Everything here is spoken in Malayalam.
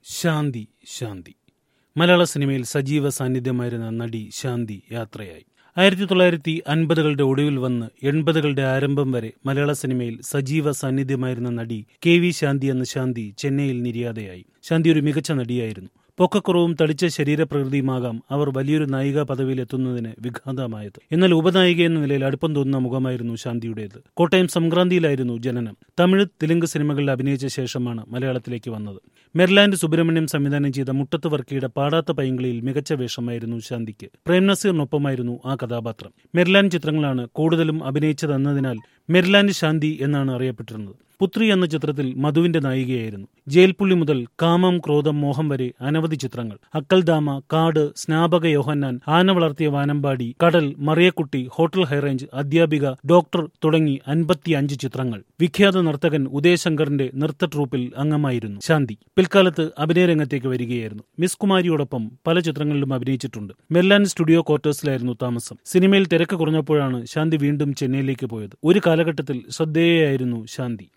ശാന്തി ശാന്തി മലയാള സിനിമയിൽ സജീവ സാന്നിധ്യമായിരുന്ന നടി ശാന്തി യാത്രയായി ആയിരത്തി തൊള്ളായിരത്തി അൻപതുകളുടെ ഒടുവിൽ വന്ന് എൺപതുകളുടെ ആരംഭം വരെ മലയാള സിനിമയിൽ സജീവ സാന്നിധ്യമായിരുന്ന നടി കെ വി ശാന്തി എന്ന ശാന്തി ചെന്നൈയിൽ നിര്യാതയായി ശാന്തി ഒരു മികച്ച നടിയായിരുന്നു പൊക്കക്കുറവും തടിച്ച ശരീരപ്രകൃതിയുമാകാം അവർ വലിയൊരു നായിക പദവിയിൽ എത്തുന്നതിന് വിഘാതമായത് എന്നാൽ ഉപനായിക എന്ന നിലയിൽ അടുപ്പം തോന്നുന്ന മുഖമായിരുന്നു ശാന്തിയുടേത് കോട്ടയം സംക്രാന്തിയിലായിരുന്നു ജനനം തമിഴ് തെലുങ്ക് സിനിമകളിൽ അഭിനയിച്ച ശേഷമാണ് മലയാളത്തിലേക്ക് വന്നത് മെർലാൻഡ് സുബ്രഹ്മണ്യം സംവിധാനം ചെയ്ത മുട്ടത്ത് വർക്കിയുടെ പാടാത്ത പൈങ്കിളിയിൽ മികച്ച വേഷമായിരുന്നു ശാന്തിക്ക് പ്രേം നസീറിനൊപ്പമായിരുന്നു ആ കഥാപാത്രം മെർലാൻഡ് ചിത്രങ്ങളാണ് കൂടുതലും അഭിനയിച്ചതെന്നതിനാൽ മെർലാൻഡ് ശാന്തി എന്നാണ് അറിയപ്പെട്ടിരുന്നത് പുത്രി എന്ന ചിത്രത്തിൽ മധുവിന്റെ നായികയായിരുന്നു ജയിൽപ്പുള്ളി മുതൽ കാമം ക്രോധം മോഹം വരെ അനവധി ചിത്രങ്ങൾ അക്കൽദാമ കാട് സ്നാപക യോഹന്നാൻ ആന വളർത്തിയ വാനമ്പാടി കടൽ മറിയക്കുട്ടി ഹോട്ടൽ ഹൈറേഞ്ച് അധ്യാപിക ഡോക്ടർ തുടങ്ങി അൻപത്തിയഞ്ച് ചിത്രങ്ങൾ വിഖ്യാത നർത്തകൻ ഉദയശങ്കറിന്റെ നൃത്ത ട്രൂപ്പിൽ അംഗമായിരുന്നു ശാന്തി പിൽക്കാലത്ത് അഭിനയ രംഗത്തേക്ക് വരികയായിരുന്നു മിസ് കുമാരിയോടൊപ്പം പല ചിത്രങ്ങളിലും അഭിനയിച്ചിട്ടുണ്ട് മെർലാൻ സ്റ്റുഡിയോ ക്വാർട്ടേഴ്സിലായിരുന്നു താമസം സിനിമയിൽ തിരക്ക് കുറഞ്ഞപ്പോഴാണ് ശാന്തി വീണ്ടും ചെന്നൈയിലേക്ക് പോയത് ഒരു കാലഘട്ടത്തിൽ ശ്രദ്ധേയയായിരുന്നു ശാന്തി